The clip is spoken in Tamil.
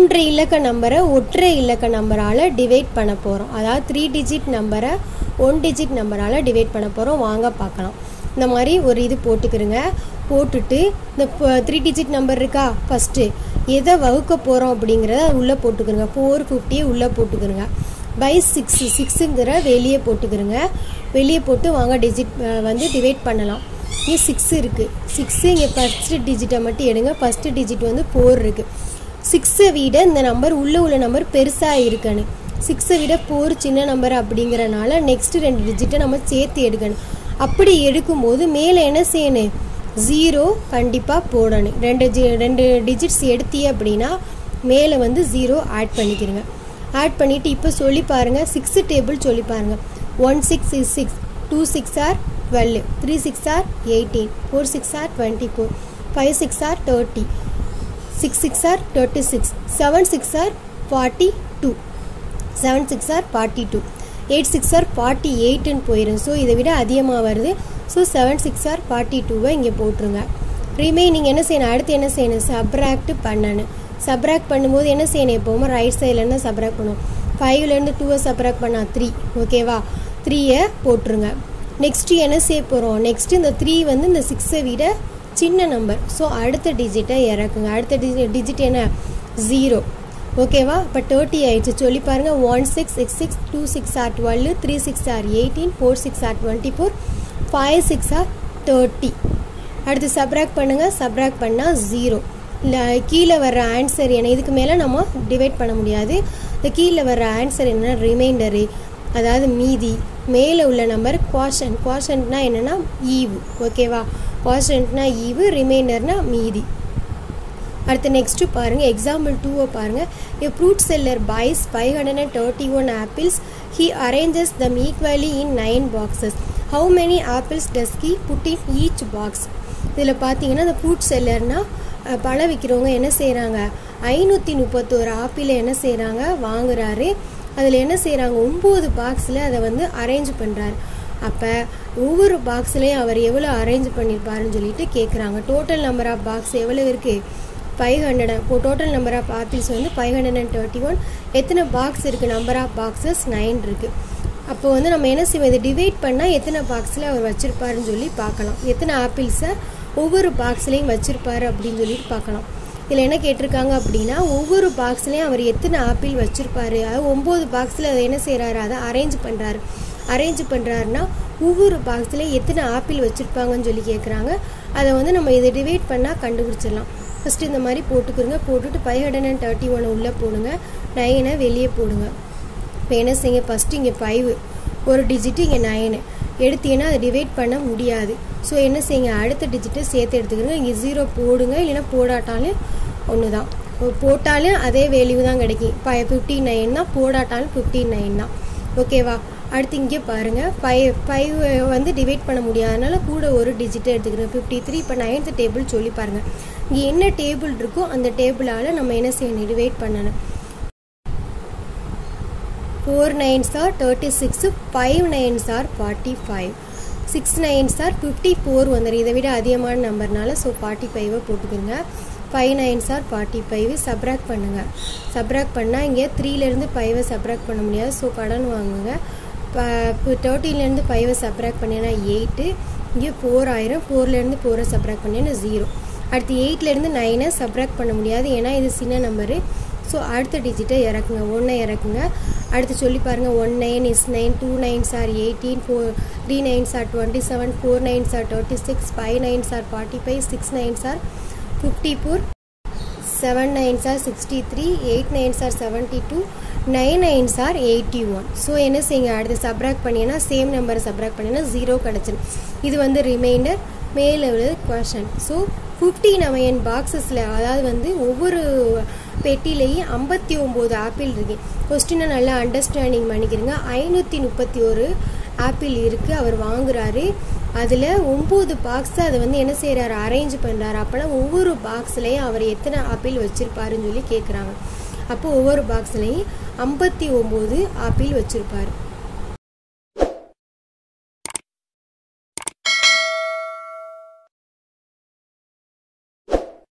மூன்று இலக்க நம்பரை ஒற்றை இலக்க நம்பரால் டிவைட் பண்ண போகிறோம் அதாவது த்ரீ டிஜிட் நம்பரை ஒன் டிஜிட் நம்பரால் டிவைட் பண்ண போகிறோம் வாங்க பார்க்கலாம் இந்த மாதிரி ஒரு இது போட்டுக்கிறங்க போட்டுட்டு இந்த த்ரீ டிஜிட் நம்பர் இருக்கா ஃபஸ்ட்டு எதை வகுக்க போகிறோம் அப்படிங்கிறத உள்ளே போட்டுக்கிறங்க ஃபோர் ஃபிஃப்டியை உள்ளே போட்டுக்கிறங்க பை சிக்ஸ் சிக்ஸுங்கிற வெளியே போட்டுக்கிறங்க வெளியே போட்டு வாங்க டிஜிட் வந்து டிவைட் பண்ணலாம் இங்கே சிக்ஸ் இருக்குது சிக்ஸு இங்கே ஃபஸ்ட்டு டிஜிட்டை மட்டும் எடுங்க ஃபஸ்ட்டு டிஜிட் வந்து ஃபோர் இருக்குது சிக்ஸை விட இந்த நம்பர் உள்ளே உள்ள நம்பர் பெருசாக இருக்குன்னு சிக்ஸை விட ஃபோர் சின்ன நம்பர் அப்படிங்கிறனால நெக்ஸ்ட்டு ரெண்டு டிஜிட்டை நம்ம சேர்த்து எடுக்கணும் அப்படி எடுக்கும்போது மேலே என்ன செய்யணும் ஜீரோ கண்டிப்பாக போடணும் ரெண்டு ஜி ரெண்டு டிஜிட்ஸ் எடுத்தீங்க அப்படின்னா மேலே வந்து ஜீரோ ஆட் பண்ணிக்கிறங்க ஆட் பண்ணிவிட்டு இப்போ சொல்லி பாருங்கள் சிக்ஸு டேபிள் சொல்லி பாருங்கள் one six is six two six are twelve three six are eighteen four six are twenty four five six are thirty six six are thirty six seven six R forty two seven six R forty two eight six R forty எயிட்டுன்னு போயிடும் ஸோ இதை விட அதிகமாக வருது so seven six R forty டூவை இங்கே போட்டுருங்க ரிமைனிங் என்ன செய்யணும் அடுத்து என்ன செய்யணும் சப்ராக்ட் பண்ணணும் சப்ராக்ட் பண்ணும்போது என்ன செய்யணும் எப்போவுமே ரைட் சைட்லேருந்து சப்ராக்ட் பண்ணுவோம் ஃபைவ்லேருந்து டூவை சப்ராக்ட் பண்ணால் த்ரீ ஓகேவா த்ரீயை போட்டுருங்க நெக்ஸ்ட்டு என்ன செய்ய போகிறோம் நெக்ஸ்ட்டு இந்த த்ரீ வந்து இந்த சிக்ஸை விட சின்ன நம்பர் ஸோ அடுத்த டிஜிட்டை இறக்குங்க அடுத்த டிஜி டிஜிட் என்ன ஜீரோ ஓகேவா இப்போ தேர்ட்டி ஆயிடுச்சு சொல்லி பாருங்கள் one six six six two six are twelve three six are eighteen four six are twenty four five six are thirty அடுத்து சப்ராக்ட் பண்ணுங்கள் சப்ராக்ட் பண்ணால் ஜீரோ இல்லை கீழே வர்ற ஆன்சர் என்ன இதுக்கு மேலே நம்ம டிவைட் பண்ண முடியாது இந்த கீழே வர்ற ஆன்சர் என்ன ரிமைண்டரு அதாவது மீதி மேலே உள்ள நம்பர் குவாஷன் குவாஷன்ட்னா என்னென்னா ஈவு ஓகேவா குவாஷன்ட்னா ஈவு ரிமைண்டர்னா மீதி அடுத்து நெக்ஸ்ட்டு பாருங்கள் எக்ஸாம்பிள் டூவை பாருங்கள் a fruit seller buys five hundred and thirty one apples he arranges them equally in nine boxes how many apples does he put in each box இதில் பார்த்தீங்கன்னா இந்த ஃப்ரூட் செல்லர்னால் பழம் விற்கிறவங்க என்ன செய்கிறாங்க ஐநூற்றி முப்பத்தோரு ஆப்பிளை என்ன செய்கிறாங்க வாங்குறாரு அதில் என்ன செய்கிறாங்க ஒம்பது பாக்ஸில் அதை வந்து அரேஞ்ச் பண்ணுறாரு அப்போ ஒவ்வொரு பாக்ஸ்லேயும் அவர் எவ்வளோ அரேஞ்ச் பண்ணியிருப்பாருன்னு சொல்லிட்டு கேட்குறாங்க டோட்டல் நம்பர் ஆஃப் பாக்ஸ் எவ்வளோ இருக்குது ஃபைவ் ஹண்ட்ரட் இப்போ டோட்டல் நம்பர் ஆஃப் ஆப்பிள்ஸ் வந்து five hundred and thirty one எத்தனை பாக்ஸ் இருக்குது நம்பர் ஆஃப் பாக்ஸஸ் நைன் இருக்குது அப்போ வந்து நம்ம என்ன செய்வோம் இதை டிவைட் பண்ணால் எத்தனை பாக்ஸில் அவர் வச்சுருப்பாருன்னு சொல்லி பார்க்கலாம் எத்தனை ஆப்பிள்ஸை ஒவ்வொரு பாக்ஸ்லேயும் வச்சுருப்பாரு அப்படின்னு சொல்லிட்டு பார்க்கலாம் இதில் என்ன கேட்டிருக்காங்க அப்படின்னா ஒவ்வொரு பாக்ஸ்லேயும் அவர் எத்தனை ஆப்பிள் வச்சுருப்பாரு அதாவது ஒம்பது பாக்ஸில் அதை என்ன செய்கிறாரு அதை அரேஞ்ச் பண்ணுறாரு அரேஞ்ச் பண்ணுறாருன்னா ஒவ்வொரு பாக்ஸ்லேயும் எத்தனை ஆப்பிள் வச்சுருப்பாங்கன்னு சொல்லி கேட்குறாங்க அதை வந்து நம்ம இதை டிவைட் பண்ணால் கண்டுபிடிச்சிடலாம் ஃபஸ்ட்டு இந்த மாதிரி போட்டுக்கிறங்க போட்டுட்டு five hundred and thirty one உள்ளே போடுங்க நைனை வெளியே போடுங்க இப்போ என்ன செய்யுங்க ஃபஸ்ட்டு இங்கே ஃபைவ் ஒரு டிஜிட்டு இங்கே நைனு எடுத்தீங்கன்னா அதை டிவைட் பண்ண முடியாது ஸோ என்ன செய்யுங்க அடுத்த டிஜிட்டை சேர்த்து எடுத்துக்கிறங்க இங்கே ஜீரோ போடுங்க இல்லைன்னா போடாட்டாலும் ஒன்று தான் போட்டாலும் அதே வேல்யூ தான் கிடைக்கும் ஃபை ஃபிஃப்டி நைன் தான் போடாட்டாலும் ஃபிஃப்டி நைன் தான் ஓகேவா அடுத்து இங்கே பாருங்கள் ஃபைவ் ஃபைவ் வந்து டிவைட் பண்ண முடியாதனால கூட ஒரு டிஜிட்டை எடுத்துக்கிறேன் ஃபிஃப்டி த்ரீ இப்போ நைன்த்து டேபிள் சொல்லி பாருங்கள் இங்கே என்ன டேபிள் இருக்கோ அந்த டேபிளால் நம்ம என்ன செய்யணும் டிவைட் பண்ணணும் four nines are thirty six five nines are forty five six nines are fifty four வந்துடும் இதை விட அதிகமான நம்பர்னால ஸோ ஃபார்ட்டி ஃபைவை போட்டுக்கோங்க five nines are forty five subtract பண்ணுங்கள் சப்ராக்ட் பண்ணால் இங்கே த்ரீலேருந்து ஃபைவை சப்ராக்ட் பண்ண முடியாது ஸோ கடன் வாங்குங்க இப்போ தேர்ட்டின்லேருந்து ஃபைவை சப்ராக்ட் பண்ணினா எயிட்டு இங்கே ஃபோர் ஆயிரம் ஃபோர்லேருந்து ஃபோரை சப்ராக்ட் பண்ணினா ஜீரோ அடுத்து எயிட்லேருந்து நைனை சப்ராக்ட் பண்ண முடியாது ஏன்னா இது சின்ன நம்பரு ஸோ அடுத்த டிஜிட்டை இறக்குங்க ஒன்றை இறக்குங்க அடுத்து சொல்லி பாருங்கள் one nine is nine two nines are eighteen four three nines are twenty seven four nines are thirty six five nines are forty five six nines are fifty four seven nines are sixty three eight nines are seventy two nine nines are eighty one so என்ன செய்யுங்க அடுத்து சப்ராக்ட் பண்ணிங்கன்னா சேம் நம்பரை சப்ராக்ட் பண்ணிங்கன்னா ஜீரோ கிடச்சிடும் இது வந்து ரிமைண்டர் மேலே உள்ளது கொஷன் ஸோ ஃபிஃப்டி நமையன் பாக்ஸஸில் அதாவது வந்து ஒவ்வொரு பெட்டிலையும் ஐம்பத்தி ஒம்பது ஆப்பிள் இருக்கு கொஸ்டினை நல்லா அண்டர்ஸ்டாண்டிங் பண்ணிக்கிறங்க ஐநூற்றி முப்பத்தி ஒரு ஆப்பிள் இருக்குது அவர் வாங்குறாரு அதில் ஒம்பது பாக்ஸ் அதை வந்து என்ன செய்கிறாரு அரேஞ்ச் பண்ணுறாரு அப்போனா ஒவ்வொரு பாக்ஸ்லேயும் அவர் எத்தனை ஆப்பிள் வச்சுருப்பாருன்னு சொல்லி கேட்குறாங்க அப்போ ஒவ்வொரு பாக்ஸ்லேயும் ஐம்பத்தி ஒம்பது ஆப்பிள் வச்சுருப்பாரு